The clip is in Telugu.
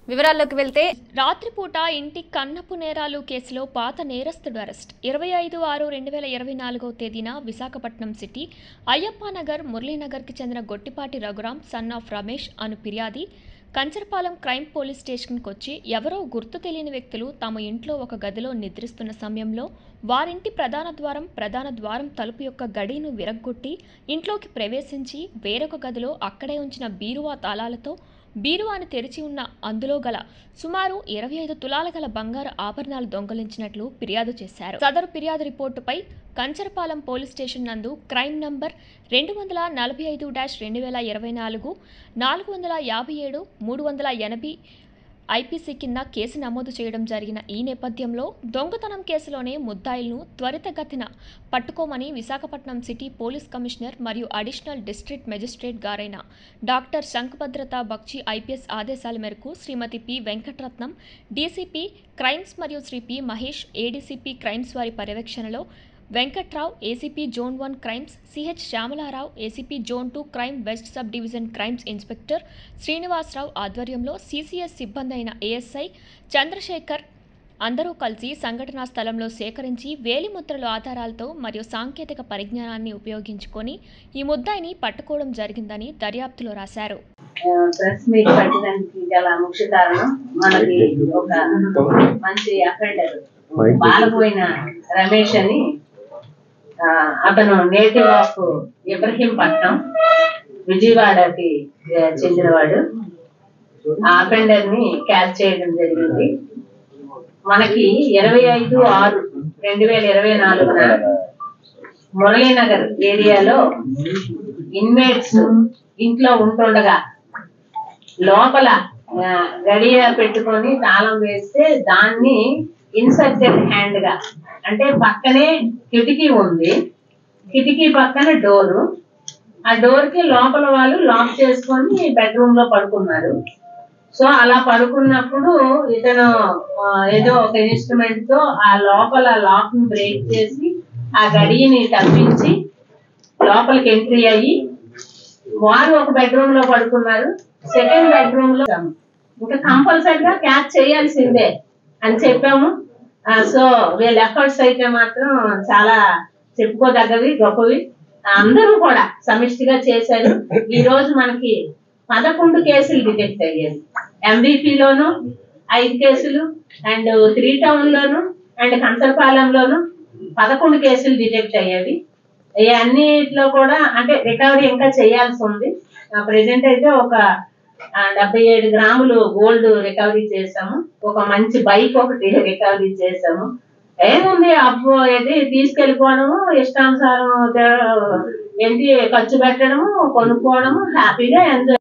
వివరాల్లోకి వెళ్తే రాత్రిపూట ఇంటి కన్నపు నేరాలు కేసులో పాత నేరస్తుడు అరెస్ట్ ఇరవై ఐదు ఆరు రెండు వేల ఇరవై నాలుగవ తేదీన విశాఖపట్నం సిటీ అయ్యప్పనగర్ మురళీనగర్కి చెందిన గొట్టిపాటి రఘురాం సన్ ఆఫ్ రమేష్ అను ఫిర్యాది కంచరపాలెం క్రైమ్ పోలీస్ స్టేషన్కి వచ్చి ఎవరో గుర్తు తెలియని వ్యక్తులు తమ ఇంట్లో ఒక గదిలో నిద్రిస్తున్న సమయంలో వారింటి ప్రధాన ద్వారం ప్రధాన ద్వారం తలుపు యొక్క గడిను విరగ్గొట్టి ఇంట్లోకి ప్రవేశించి వేరొక గదిలో అక్కడే ఉంచిన బీరువా తాళాలతో బీరువాను తెరిచి ఉన్న అందులో గల సుమారు ఇరవై ఐదు తులాల గల బంగారు ఆభరణాలు దొంగలించినట్లు ఫిర్యాదు చేశారు సదరు ఫిర్యాదు రిపోర్టుపై కంచరపాలెం పోలీస్ స్టేషన్ నందు క్రైమ్ నంబర్ రెండు వందల నలభై ఐదు డాష్ రెండు వేల ఇరవై నాలుగు నాలుగు వందల యాభై ఏడు మూడు వందల ఎనభై ఐపీసీ కింద కేసు నమోదు చేయడం జరిగిన ఈ నేపథ్యంలో దొంగతనం కేసులోనే ముద్దాయిలను త్వరితగతిన పట్టుకోమని విశాఖపట్నం సిటీ పోలీస్ కమిషనర్ మరియు అడిషనల్ డిస్ట్రిక్ట్ మెజిస్ట్రేట్ గారైన డాక్టర్ శంఖభద్రత బక్షి ఐపీఎస్ ఆదేశాల మేరకు Shrimati P Venkataratnam DCP crimes మరియు Shri P Mahesh ADCP crimes వారి పర్యవేక్షణలో Venkatrao ACP zone one crimes CH Shyamalarao ACP zone two crime west sub division crimes inspector Srinivasarao ఆధ్వర్యంలో సీసీఎస్ సిబ్బంది అయిన ఏఎస్ఐ చంద్రశేఖర్ అందరూ కలిసి సంఘటనా స్థలంలో సేకరించి వేలిముద్రల ఆధారాలతో మరియు సాంకేతిక పరిజ్ఞానాన్ని ఉపయోగించుకొని ఈ ముద్దాయిని పట్టుకోవడం జరిగిందని దర్యాప్తులో రాశారు ప్రెస్ మీట్ పెట్టడానికి గల ముఖ్య కారణం మనకి ఒక మంచి అఫెండర్ బాలపోయిన రమేష్ అని ఆ, అతను నేటివ్ ఆఫ్ ఇబ్రహీంపట్నం విజయవాడకి ఆ, చెందినవాడు ఆ అఫెండర్ ని క్యాచ్ చేయడం జరిగింది మనకి ఇరవై ఐదు ఆరు రెండు వేల ఇరవై నాలుగున మురళీనగర్ ఏరియాలో ఇన్మేట్స్ ఇంట్లో ఉంటుండగా లోపల ఆ, గడియ పెట్టుకొని తాళం వేస్తే దాన్ని ఇన్సర్టెడ్ హ్యాండ్ గా అంటే పక్కనే కిటికీ ఉంది కిటికీ పక్కన డోరు ఆ డోర్ కి లోపల వాళ్ళు లాక్ చేసుకొని బెడ్రూమ్ లో పడుకున్నారు సో అలా పడుకున్నప్పుడు ఇతను ఆ, ఏదో ఒక ఇన్స్ట్రుమెంట్ తో ఆ లోపల లాక్ ని బ్రేక్ చేసి ఆ గడియని తప్పించి లోపలికి ఎంట్రీ అయ్యి వారు ఒక బెడ్రూమ్ లో పడుకున్నారు సెకండ్ బెడ్రూమ్ లో ఇంకా కంపల్సరిగా క్యాచ్ చేయాల్సిందే అని చెప్పాము ఆ, సో వీళ్ళ ఎఫర్ట్స్ అయితే మాత్రం చాలా చెప్పుకోదగ్గవి గొప్పవి అందరూ కూడా సమిష్టిగా చేశారు ఈ రోజు మనకి పదకొండు కేసులు డిటెక్ట్ అయ్యాయి MVP లోను ఐదు కేసులు అండ్ త్రీ టౌన్ లోను అండ్ కంచరపాలెంలోను పదకొండు కేసులు డిటెక్ట్ అయ్యేవి ఈ అన్నిట్లో కూడా అంటే రికవరీ ఇంకా చేయాల్సి ఉంది ప్రెసెంట్ అయితే ఒక ఆ, డెబ్బై ఏడు గ్రాములు గోల్డ్ రికవరీ చేసాము ఒక మంచి బైక్ ఒకటి రికవరీ చేసాము ఏముంది అప్పు ఏది తీసుకెళ్ళిపోవడము ఇష్టానుసారం తే- ఏంటి ఖర్చు పెట్టడము కొనుక్కోవడము హ్యాపీగా ఎంజాయ్